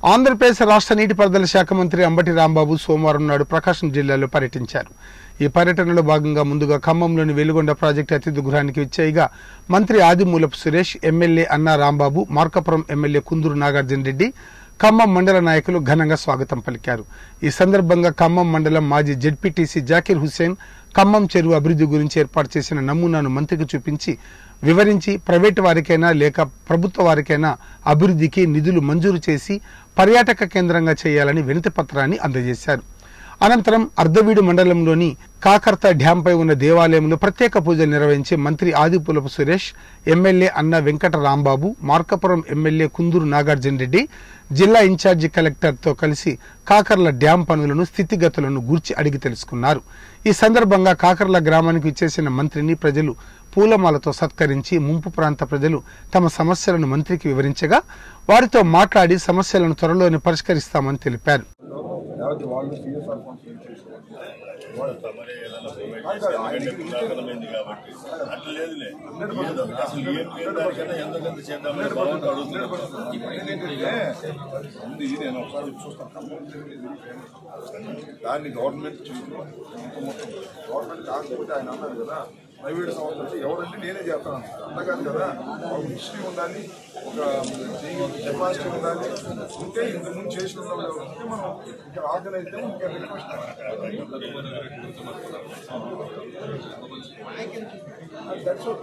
ఆంధ్రప్రదేశ్ రాష్ట్ర నీటిపారుదల శాఖ మంత్రి అంబటి రాంబాబు సోమవారం నాడు ప్రకాశం జిల్లాలో పర్యటించారు ఈ పర్యటనలో భాగంగా ముందుగా ఖమ్మంలోని వెలుగొండ ప్రాజెక్టు అతిథి గృహానికి విచ్చేయగా మంత్రి ఆదిమూలపు సురేష్ ఎమ్మెల్యే అన్నా రాంబాబు మార్కాపురం ఎమ్మెల్యే కుందూరు నాగార్జున రెడ్డి ఖమ్మం మండల నాయకులు ఘనంగా స్వాగతం పలికారు ఈ సందర్భంగా ఖమ్మం మండలం మాజీ జెడ్పీటీసీ జాకీర్ హుస్సేన్ ఖమ్మం చెరువు అభివృద్ధి గురించి ఏర్పాటు చేసిన నమూనాను మంత్రికి చూపించి వివరించి ప్రైవేటు వారికైనా లేక ప్రభుత్వ వారికైనా అభివృద్ధికి నిధులు మంజూరు చేసి పర్యాటక కేంద్రంగా చేయాలని వినతి పత్రాన్ని అందజేశారు అనంతరం అర్ధవీడు మండలంలోని కాకర్త డ్యాంపై ఉన్న దేవాలయంలో ప్రత్యేక పూజలు నిర్వహించి మంత్రి ఆదిపులపు సురేష్ ఎమ్మెల్యే అన్న వెంకట రాంబాబు మార్కాపురం ఎమ్మెల్యే కుందూరు నాగార్జున రెడ్డి జిల్లా ఇన్ఛార్జి కలెక్టర్తో కలిసి కాకర్ల డ్యాం పనులను స్థితిగతులను గూర్చి అడిగి తెలుసుకున్నారు ఈ సందర్భంగా కాకర్ల గ్రామానికి ఇచ్చేసిన మంత్రిని ప్రజలు పూలమాలతో సత్కరించి ముంపు ప్రాంత ప్రజలు తమ సమస్యలను మంత్రికి వివరించగా వారితో మాట్లాడి సమస్యలను త్వరలోనే పరిష్కరిస్తామని తెలిపారు లేకపోతే వాళ్ళు సిఎస్ఆర్ ఫండ్స్ యూజ్ చేసేవాళ్ళు వాళ్ళు మరి ఏదైనా ప్రైవేట్ చేస్తే ఎందుకంటే పురాతనమైంది కాబట్టి అట్లా లేదులే ఏదో అసలు ఏం పేరు దానికన్నా ఎంత కొంత చేద్దామని బాగుంటుంది అడుగుతున్నాను ఏంటంటే ఉంది నేను ఒకసారి చూస్తాను కంపల్సరీ దాన్ని గవర్నమెంట్ చేయడం ఇంత మొత్తం గవర్నమెంట్ కాకపోతే ఆయన అన్నారు కదా ప్రైవేట్ సంస్థలు ఎవరంటే నేనే చేస్తాను అంత కాదు కదా ఒక హిస్టరీ ఉండాలి ఒక కెపాసిటీ ఉండాలి ఉంటే ఇంత ముందు చేసిన వాళ్ళు ఉంటే మనం ఇంకా ఆర్గనైజ్ ఇంకా రిక్వెస్ట్ దట్స్